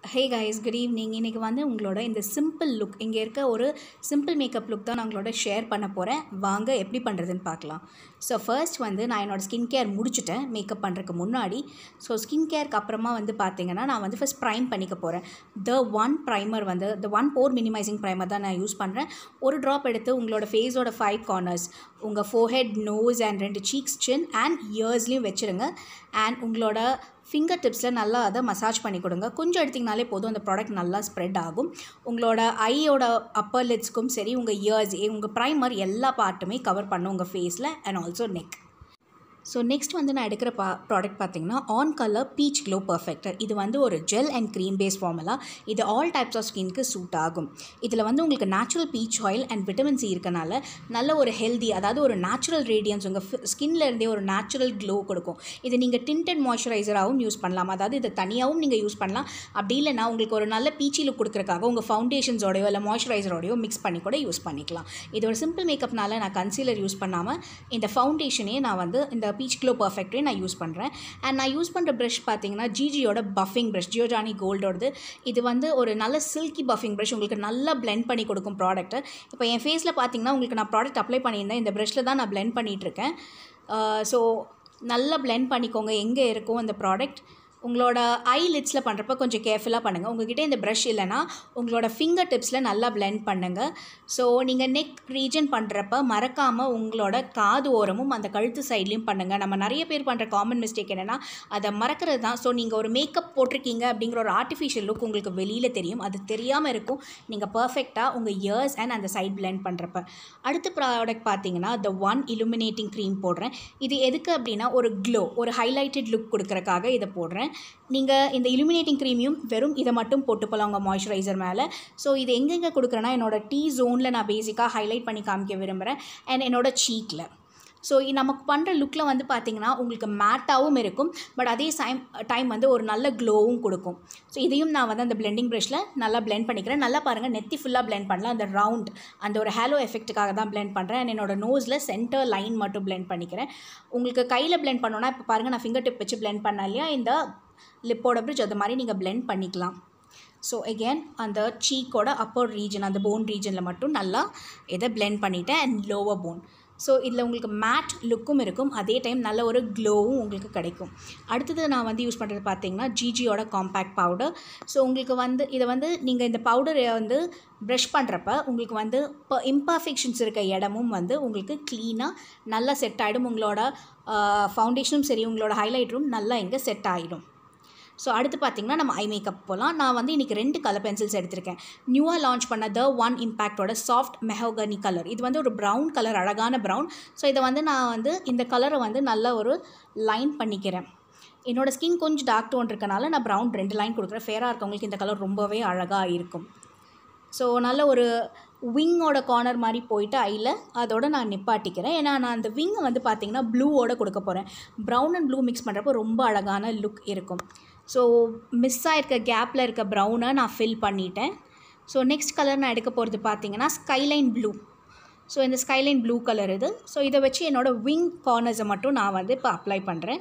hey guys good evening இன்றைக்கி வந்து உங்களோட இந்த சிம்பிள் லுக் இங்கே இருக்க ஒரு சிம்பிள் மேக்கப் லுக் தான் நான் உங்களோட ஷேர் பண்ண போகிறேன் வாங்க எப்படி பண்ணுறதுன்னு பார்க்கலாம் ஸோ ஃபர்ஸ்ட் வந்து நான் என்னோடய ஸ்கின் கேர் முடிச்சுட்டேன் மேக்கப் பண்ணுறதுக்கு முன்னாடி ஸோ ஸ்கின் கேருக்கு அப்புறமா வந்து பார்த்தீங்கன்னா நான் வந்து ஃபஸ்ட் ப்ரைம் பண்ணிக்க போகிறேன் த ஒன் ப்ரைமர் வந்து the one pore minimising primer தான் நான் யூஸ் பண்ணுறேன் ஒரு ட்ராப் எடுத்து உங்களோட ஃபேஸோட ஃபைவ் கார்னர்ஸ் உங்கள் ஃபோஹெட் நோஸ் அண்ட் ரெண்டு சீக்ஸ் சின் அண்ட் இயர்ஸ்லேயும் வச்சுருங்க அண்ட் உங்களோட ஃபிங்கர் டிப்ஸில் நல்லா அதை மசாஜ் பண்ணி கொடுங்க கொஞ்சம் எடுத்திங்கனாலே போதும் அந்த ப்ராடக்ட் நல்லா ஸ்ப்ரெட் ஆகும் உங்களோட ஐயோட அப்பர் லிட்ஸ்க்கும் சரி உங்கள் இயர்ஸ் உங்கள் ப்ரைமர் எல்லா பார்ட்டுமே கவர் பண்ணும் உங்கள் ஃபேஸில் and also neck so next வந்து நான் எடுக்கிற பா ப்ராடக்ட் பார்த்தீங்கன்னா on colour peach glow perfector இது வந்து ஒரு gel and cream base formula இது ஆல் டைப்ஸ் ஆஃப் ஸ்கின்க்கு சூட் ஆகும் இதில் வந்து உங்களுக்கு natural peach oil and vitamin C இருக்கனால நல்ல ஒரு ஹெல்தி அதாவது ஒரு நேச்சுரல் ரேடியன்ஸ் உங்கள் ஸ்கின்ல இருந்தே ஒரு நேச்சுரல் க்ளோ கொடுக்கும் இது நீங்கள் டிண்டட் மாய்ஸ்சரைசராகவும் யூஸ் பண்ணலாம் அதாவது இதை தனியாகவும் நீங்கள் யூஸ் பண்ணலாம் அப்படி இல்லைனா உங்களுக்கு ஒரு நல்ல பீச்சி லுக் கொடுக்குறக்காக உங்கள் ஃபவுண்டேஷன்ஸோடையோ இல்லை மாய்ஸ்சரைசரோடையோ மிக்ஸ் பண்ணி கூட யூஸ் பண்ணிக்கலாம் இது ஒரு சிம்பிள் மேக்கப்னால நான் கன்சீலர் யூஸ் பண்ணாமல் இந்த ஃபவுண்டேஷனே நான் வந்து இந்த பீச் க்ளோ பர்ஃபெக்டே நான் யூஸ் பண்ணுறேன் அண்ட் நான் யூஸ் பண்ணுற ப்ரஷ் பார்த்தீங்கன்னா ஜிஜியோட பஃபிங் ப்ரஷ் ஜியோஜானி கோல்டோடது இது வந்து ஒரு நல்ல சில்கி பஃபிங் ப்ரஷ் உங்களுக்கு நல்லா பிளெண்ட் பண்ணி கொடுக்கும் ப்ராடக்ட்டு இப்போ என் ஃபேஸில் பார்த்தீங்கன்னா உங்களுக்கு நான் ப்ராடக்ட் அப்ளை பண்ணியிருந்தேன் இந்த ப்ரஷில் தான் நான் பிளெண்ட் பண்ணிகிட்ருக்கேன் ஸோ நல்லா பிளெண்ட் பண்ணிக்கோங்க எங்கே இருக்கும் அந்த ப்ராடக்ட் உங்களோட ஐ லிட்ஸில் பண்ணுறப்ப கொஞ்சம் கேர்ஃபுல்லாக பண்ணுங்கள் உங்ககிட்ட இந்த ப்ரஷ் இல்லைனா உங்களோட ஃபிங்கர் டிப்ஸில் நல்லா பிளெண்ட் பண்ணுங்கள் ஸோ நீங்கள் நெக் ரீஜன் பண்ணுறப்ப மறக்காமல் உங்களோட காது ஓரமும் அந்த கழுத்து சைட்லேயும் பண்ணுங்கள் நம்ம நிறைய பேர் பண்ணுற காமன் மிஸ்டேக் என்னென்னா அதை மறக்கிறது தான் ஸோ நீங்கள் ஒரு மேக்கப் போட்டிருக்கீங்க அப்படிங்கிற ஒரு ஆர்டிஃபிஷியல் லுக் உங்களுக்கு வெளியில் தெரியும் அது தெரியாமல் இருக்கும் நீங்கள் பர்ஃபெக்டாக உங்கள் இயர்ஸ் அண்ட் அந்த சைட் பிளெண்ட் பண்ணுறப்ப அடுத்த ப்ராடக்ட் பார்த்தீங்கன்னா த ஒன் இலுமினேட்டிங் க்ரீம் போடுறேன் இது எதுக்கு அப்படின்னா ஒரு க்ளோ ஒரு ஹைலைட்டட் லுக் கொடுக்குறக்காக இதை போடுறேன் நீங்கள் இந்த இலுமினேட்டிங் க்ரீமையும் வெறும் இதை மட்டும் போட்டு போகலாம் உங்கள் மாய்ஸ்சரைசர் மேலே ஸோ இது எங்கெங்கே கொடுக்குறேன்னா என்னோட டீ ஜோனில் நான் பேசிக்காக ஹைலைட் பண்ணி காமிக்க விரும்புகிறேன் அண்ட் என்னோட சீக்கில் ஸோ நமக்கு பண்ணுற லுக்கில் வந்து பார்த்திங்கன்னா உங்களுக்கு மேட்டாகவும் இருக்கும் பட் அதே டைம் டைம் வந்து ஒரு நல்ல க்ளோவும் கொடுக்கும் ஸோ இதையும் நான் வந்து அந்த பிளெண்டிங் ப்ரஷில் நல்லா பிளெண்ட் பண்ணிக்கிறேன் நல்லா பாருங்கள் நெத்தி ஃபுல்லாக பிளெண்ட் பண்ணலாம் அந்த ரவுண்ட் அந்த ஒரு ஹேலோ எஃபெக்ட்டுக்காக தான் பிளெண்ட் பண்ணுறேன் அண்ட் என்னோட நோஸில் சென்டர் லைன் மட்டும் பிளெண்ட் பண்ணிக்கிறேன் உங்களுக்கு கையில் பிளெண்ட் பண்ணோன்னா இப்போ பாருங்கள் நான் ஃபிங்கர் டிப் வச்சு பிளெண்ட் பண்ண இல்லையா இந்த லிப்போட பிரிட்ஜ் அது மாதிரி நீங்கள் பிளெண்ட் பண்ணிக்கலாம் ஸோ எகேன் அந்த சீக்கோட அப்பர் ரீஜன் அந்த போன் ரீஜனில் மட்டும் நல்லா இதை பிளெண்ட் பண்ணிவிட்டேன் அண்ட் லோவர் போன் ஸோ இதில் உங்களுக்கு மேட் லுக்கும் இருக்கும் அதே டைம் நல்ல ஒரு க்ளோவும் உங்களுக்கு கிடைக்கும் அடுத்தது நான் வந்து யூஸ் பண்ணுறது பார்த்தீங்கன்னா ஜிஜியோட காம்பேக்ட் பவுடர் ஸோ உங்களுக்கு வந்து இதை வந்து நீங்கள் இந்த பவுடரை வந்து ப்ரஷ் பண்ணுறப்ப உங்களுக்கு வந்து இப்போ இம்பர்ஃபெக்ஷன்ஸ் இருக்க இடமும் வந்து உங்களுக்கு க்ளீனாக நல்லா செட் ஆகிடும் உங்களோட ஃபவுண்டேஷனும் சரி உங்களோட ஹைலைட்டரும் நல்லா இங்கே செட் ஆகிடும் ஸோ அடுத்து பார்த்திங்கன்னா நம்ம ஐ மேக்கப் போகலாம் நான் வந்து இன்றைக்கி ரெண்டு கலர் பென்சில்ஸ் எடுத்திருக்கேன் நியூவாக லான்ச் பண்ண த ஒன் இம்பேக்டோட சாஃப்ட் மெஹோகனி கலர் இது வந்து ஒரு ப்ரௌன் கலர் அழகான ப்ரௌன் ஸோ இதை வந்து நான் வந்து இந்த கலரை வந்து நல்ல ஒரு லைன் பண்ணிக்கிறேன் என்னோடய ஸ்கின் கொஞ்சம் டார்க் டோன் இருக்கனால நான் ப்ரௌன் ரெண்டு லைன் கொடுக்குறேன் ஃபேராக இருக்கவங்களுக்கு இந்த கலர் ரொம்பவே அழகாக இருக்கும் ஸோ நல்ல ஒரு விங்கோட கார்னர் மாதிரி போயிட்டு ஐயில் அதோட நான் நிப்பாட்டிக்கிறேன் ஏன்னா நான் அந்த விங்கை வந்து பார்த்திங்கன்னா ப்ளூவோட கொடுக்க போகிறேன் ப்ரௌன் அண்ட் ப்ளூ மிக்ஸ் பண்ணுறப்போ ரொம்ப அழகான லுக் இருக்கும் ஸோ மிஸ் ஆகிருக்க கேப்பில் இருக்க ப்ரௌனை நான் ஃபில் பண்ணிட்டேன் ஸோ நெக்ஸ்ட் கலர் நான் எடுக்க போகிறது பார்த்தீங்கன்னா ஸ்கைலைன் ப்ளூ ஸோ இந்த ஸ்கைலைன் ப்ளூ கலர் இது ஸோ இதை வச்சு என்னோடய விங் கார்னர்ஸை மட்டும் நான் வந்து இப்போ அப்ளை பண்ணுறேன்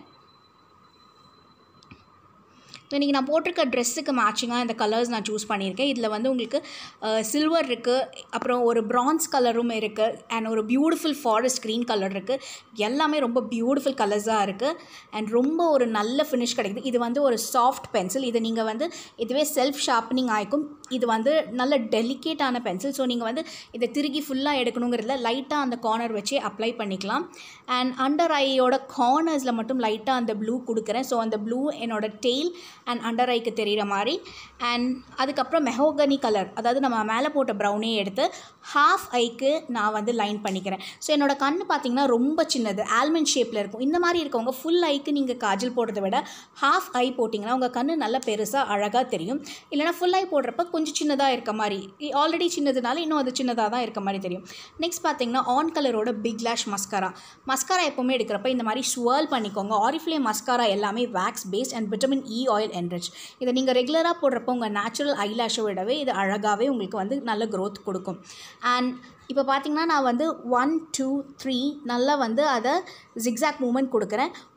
ஸோ இன்றைக்கி நான் போட்டிருக்க ட்ரெஸ்ஸுக்கு மேட்சிங்காக இந்த கலர்ஸ் நான் சூஸ் பண்ணியிருக்கேன் இதில் வந்து உங்களுக்கு சில்வர் இருக்குது அப்புறம் ஒரு ப்ரான்ஸ் கலரும் இருக்குது அண்ட் ஒரு பியூட்டிஃபுல் ஃபாரஸ்ட் க்ரீன் கலர் இருக்குது எல்லாமே ரொம்ப பியூட்டிஃபுல் கலர்ஸாக இருக்குது அண்ட் ரொம்ப ஒரு நல்ல ஃபினிஷ் கிடைக்குது இது வந்து ஒரு சாஃப்ட் பென்சில் இது நீங்கள் வந்து இதுவே செல்ஃப் ஷார்ப்பனிங் ஆகிக்கும் இது வந்து நல்ல டெலிகேட்டான பென்சில் ஸோ நீங்கள் வந்து இதை திருகி ஃபுல்லாக எடுக்கணுங்கிறதுல லைட்டாக அந்த கார்னர் வச்சே அப்ளை பண்ணிக்கலாம் அண்ட் அண்டர் ஐயோட கார்னர்ஸில் மட்டும் லைட்டாக அந்த ப்ளூ கொடுக்குறேன் ஸோ அந்த ப்ளூ என்னோட டெய்ல் அண்ட் அண்டர் ஐக்கு தெரிகிற மாதிரி அண்ட் அதுக்கப்புறம் மெஹோகனி கலர் அதாவது நம்ம மேலே போட்ட ப்ரௌனே எடுத்து ஹாஃப் ஐக்கு நான் வந்து லைன் பண்ணிக்கிறேன் ஸோ என்னோடய கண் பார்த்திங்கன்னா ரொம்ப சின்னது ஆல்மண்ட் ஷேப்பில் இருக்கும் இந்த மாதிரி இருக்கவங்க ஃபுல் ஐக்கு நீங்கள் காஜல் போடுறத விட ஹாஃப் ஐ போட்டிங்கன்னா உங்கள் கண் நல்லா பெருசாக அழகாக தெரியும் இல்லைனா ஃபுல் ஐ போடுறப்ப கொஞ்சம் சின்னதாக இருக்க மாதிரி ஆல்ரெடி சின்னதுனால இன்னும் அது சின்னதாக தான் இருக்க மாதிரி தெரியும் நெக்ஸ்ட் பார்த்திங்கன்னா ஆன் கலரோட பிக் லேஷ் மஸ்காரா மஸ்காரா எப்போவுமே எடுக்கிறப்ப இந்த மாதிரி ஸ்வர்ல் பண்ணிக்கோங்க ஆரிஃப்ளே மஸ்காரா எல்லாமே wax based and vitamin E oil enrich இதை நீங்கள் ரெகுலராக போடுறப்போ உங்கள் நேச்சுரல் ஐலாஷை விடவே இது அழகாகவே உங்களுக்கு வந்து நல்ல க்ரோத் கொடுக்கும் அண்ட் இப்போ பார்த்தீங்கன்னா நான் வந்து ஒன் டூ த்ரீ நல்லா வந்து அதை ஜிக்ஸாக் மூமெண்ட் கொடுக்குறேன்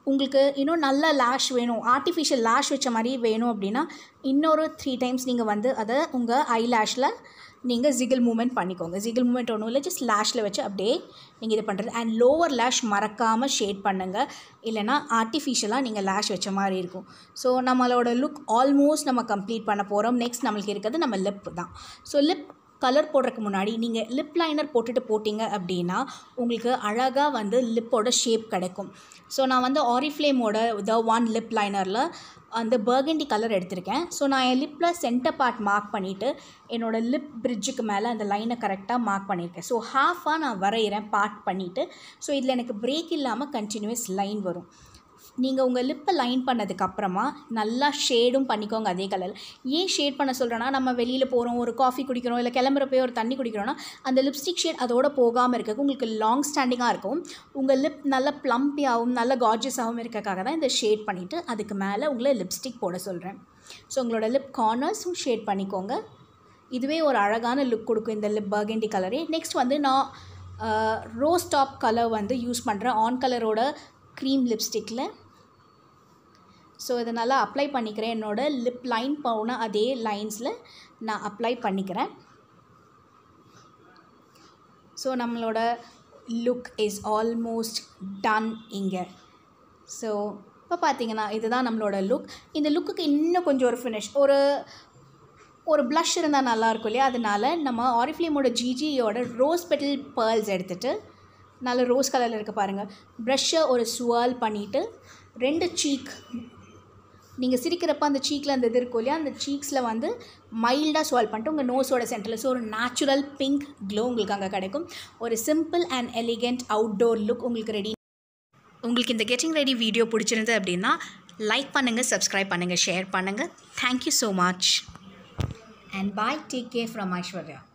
உங்களுக்கு இன்னும் நல்ல லேஷ் வேணும் ஆர்டிஃபிஷியல் லேஷ் வச்ச மாதிரி வேணும் அப்படின்னா இன்னொரு த்ரீ டைம்ஸ் நீங்கள் வந்து அதை உங்கள் ஐ லேஷில் நீங்கள் ஜிகிள் மூமெண்ட் பண்ணிக்கோங்க ஜிகிள் மூமெண்ட் ஒன்றும் இல்லை ஜஸ்ட் லேஷில் வச்சு அப்படியே நீங்கள் இது பண்ணுறது அண்ட் லோவர் லேஷ் மறக்காமல் ஷேட் பண்ணுங்கள் இல்லைனா ஆர்டிஃபிஷியலாக நீங்கள் லேஷ் வச்ச மாதிரி இருக்கும் ஸோ நம்மளோட லுக் ஆல்மோஸ்ட் நம்ம கம்ப்ளீட் பண்ண போகிறோம் நெக்ஸ்ட் நம்மளுக்கு இருக்கிறது நம்ம லிப் தான் ஸோ லிப் கலர் போடுறதுக்கு முன்னாடி நீங்கள் லிப் லைனர் போட்டுட்டு போட்டிங்க அப்படின்னா உங்களுக்கு அழகாக வந்து லிப்போட ஷேப் கிடைக்கும் ஸோ நான் வந்து ஆரிஃப்ளேமோட த ஒன் லிப் லைனரில் அந்த பர்கண்டி கலர் எடுத்திருக்கேன் ஸோ நான் என் லிப்பில் சென்டர் பார்ட் மார்க் பண்ணிவிட்டு என்னோடய லிப் பிரிட்ஜுக்கு மேலே அந்த லைனை கரெக்டாக மார்க் பண்ணியிருக்கேன் ஸோ ஹாஃபாக நான் வரைகிறேன் பார்ட் பண்ணிவிட்டு ஸோ இதில் எனக்கு பிரேக் இல்லாமல் கண்டினியூஸ் லைன் வரும் நீங்கள் உங்கள் லிப்பை லைன் பண்ணதுக்கப்புறமா நல்லா ஷேடும் பண்ணிக்கோங்க அதே கலரில் ஏன் ஷேட் பண்ண சொல்கிறேன்னா நம்ம வெளியில் போகிறோம் ஒரு காஃபி குடிக்கிறோம் இல்லை கிளம்புறப்போ ஒரு தண்ணி குடிக்கிறோன்னா அந்த லிப்ஸ்டிக் ஷேட் அதோட போகாமல் இருக்க உங்களுக்கு லாங் ஸ்டாண்டிங்காக இருக்கும் உங்கள் லிப் நல்ல ப்ளம்பியாகவும் நல்ல கார்ஜஸாகவும் இருக்கக்காக தான் இந்த ஷேட் பண்ணிவிட்டு அதுக்கு மேலே உங்களை லிப்ஸ்டிக் போட சொல்கிறேன் ஸோ உங்களோட லிப் கார்னர்ஸும் ஷேட் பண்ணிக்கோங்க இதுவே ஒரு அழகான லுக் கொடுக்கும் இந்த லிப் பர்கண்டி கலரே நெக்ஸ்ட் வந்து நான் ரோஸ் டாப் கலர் வந்து யூஸ் பண்ணுறேன் ஆன் கலரோட க்ரீம் லிப்ஸ்டிக்கில் ஸோ இதை நல்லா அப்ளை பண்ணிக்கிறேன் என்னோடய லிப் லைன் போன அதே லைன்ஸில் நான் அப்ளை பண்ணிக்கிறேன் ஸோ நம்மளோட லுக் இஸ் ஆல்மோஸ்ட் டன் இங்கே ஸோ இப்போ பார்த்தீங்கன்னா இதுதான் நம்மளோட லுக் இந்த லுக்குக்கு இன்னும் கொஞ்சம் ஒரு ஃபினிஷ் ஒரு ஒரு ப்ளஷ் இருந்தால் நல்லாயிருக்கும் இல்லையா அதனால நம்ம ஆரிஃப்ளேமோட ஜிஜியோட ரோஸ் பெட்டல் பேர்ல்ஸ் எடுத்துகிட்டு நல்ல ரோஸ் கலரில் இருக்க பாருங்கள் ப்ரஷ்ஷை ஒரு சுவால் பண்ணிவிட்டு ரெண்டு சீக் நீங்கள் சிரிக்கிறப்ப அந்த சீக்கில் அந்த இது இருக்கும் இல்லையா அந்த சீக்ஸில் வந்து மைல்டாக சால்வ் பண்ணிட்டு உங்கள் நோஸோட சென்டரில் ஸோ ஒரு நேச்சுரல் பிங்க் க்ளோ உங்களுக்கு அங்கே கிடைக்கும் ஒரு simple and elegant outdoor look உங்களுக்கு ரெடி உங்களுக்கு இந்த கெட்டிங் ரெடி வீடியோ பிடிச்சிருந்து அப்படின்னா லைக் பண்ணுங்கள் சப்ஸ்கிரைப் பண்ணுங்கள் ஷேர் பண்ணுங்கள் thank you so much and bye take care from Aishwarya